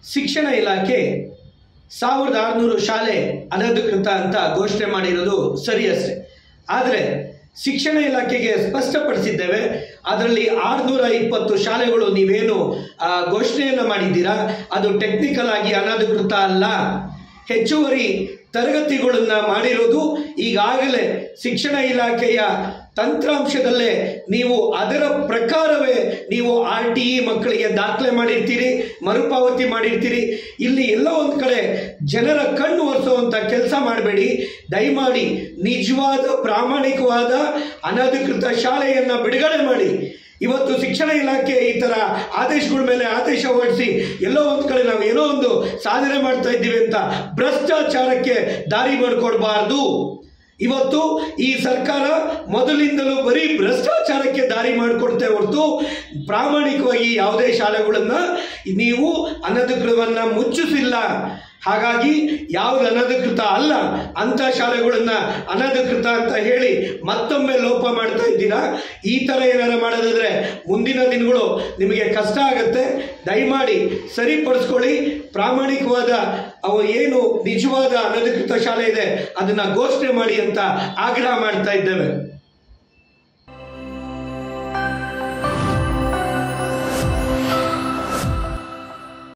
ಶಿಕ್ಷಣ ಇಲಾಖೆ ಸಾವಿರದ ಆರುನೂರು ಶಾಲೆ ಅನಧಿಕೃತ ಅಂತ ಘೋಷಣೆ ಮಾಡಿರೋದು ಸರಿಯಷ್ಟೇ ಆದರೆ ಶಿಕ್ಷಣ ಇಲಾಖೆಗೆ ಸ್ಪಷ್ಟಪಡಿಸಿದ್ದೇವೆ ಅದರಲ್ಲಿ ಆರುನೂರ ಇಪ್ಪತ್ತು ಶಾಲೆಗಳು ನೀವೇನು ಆ, ಘೋಷಣೆಯನ್ನು ಮಾಡಿದ್ದೀರಾ ಅದು ಟೆಕ್ನಿಕಲ್ ಆಗಿ ಅನಧಿಕೃತ ಅಲ್ಲ ಹೆಚ್ಚುವರಿ ತರಗತಿಗಳನ್ನ ಮಾಡಿರೋದು ಈಗಾಗಲೇ ಶಿಕ್ಷಣ ಇಲಾಖೆಯ ತಂತ್ರಾಂಶದಲ್ಲೇ ನೀವು ಅದರ ಪ್ರಕಾರವೇ ನೀವು ಆರ್ ಟಿ ಇ ಮಕ್ಕಳಿಗೆ ದಾಖಲೆ ಮಾಡಿರ್ತೀರಿ ಮರುಪಾವತಿ ಮಾಡಿರ್ತೀರಿ ಇಲ್ಲಿ ಎಲ್ಲ ಒಂದು ಕಡೆ ಜನರ ಕಣ್ಣು ಒರೆಸುವಂಥ ಕೆಲಸ ಮಾಡಬೇಡಿ ದಯಮಾಡಿ ನಿಜವಾದ ಪ್ರಾಮಾಣಿಕವಾದ ಅನಧಿಕೃತ ಶಾಲೆಯನ್ನು ಬಿಡುಗಡೆ ಮಾಡಿ ಇವತ್ತು ಶಿಕ್ಷಣ ಇಲಾಖೆ ಈ ತರ ಆದೇಶಗಳ ಮೇಲೆ ಆದೇಶ ಹೊರಡಿಸಿ ಎಲ್ಲೋ ಒಂದು ಕಡೆ ನಾವು ಏನೋ ಒಂದು ಸಾಧನೆ ಮಾಡ್ತಾ ಇದ್ದೀವಿ ಅಂತ ಭ್ರಷ್ಟಾಚಾರಕ್ಕೆ ದಾರಿ ಮಾಡಿಕೊಡ್ಬಾರ್ದು ಇವತ್ತು ಈ ಸರ್ಕಾರ ಮೊದಲಿಂದಲೂ ಬರೀ ಭ್ರಷ್ಟಾಚಾರಕ್ಕೆ ದಾರಿ ಮಾಡಿಕೊಡ್ತೇ ಹೊರತು ಪ್ರಾಮಾಣಿಕವಾಗಿ ಯಾವುದೇ ಶಾಲೆಗಳನ್ನ ನೀವು ಅನಧಿಕೃತವನ್ನ ಮುಚ್ಚಿಸಿಲ್ಲ ಹಾಗಾಗಿ ಯಾವ್ದು ಅನಧಿಕೃತ ಅಲ್ಲ ಅಂತ ಶಾಲೆಗಳನ್ನ ಅನಧಿಕೃತ ಅಂತ ಹೇಳಿ ಮತ್ತೊಮ್ಮೆ ಲೋಪ ಮಾಡ್ತಾ ಇದ್ದೀರಾ ಈ ಥರ ಏನಾರ ಮಾಡೋದಾದ್ರೆ ಮುಂದಿನ ದಿನಗಳು ನಿಮಗೆ ಕಷ್ಟ ಆಗುತ್ತೆ ದಯಮಾಡಿ ಸರಿಪಡಿಸ್ಕೊಳ್ಳಿ ಪ್ರಾಮಾಣಿಕವಾದ ಅವು ಏನು ನಿಜವಾದ ಅನಧಿಕೃತ ಶಾಲೆ ಇದೆ ಅದನ್ನ ಘೋಷಣೆ ಮಾಡಿ ಅಂತ ಆಗ್ರಹ ಮಾಡ್ತಾ ಇದ್ದೇವೆ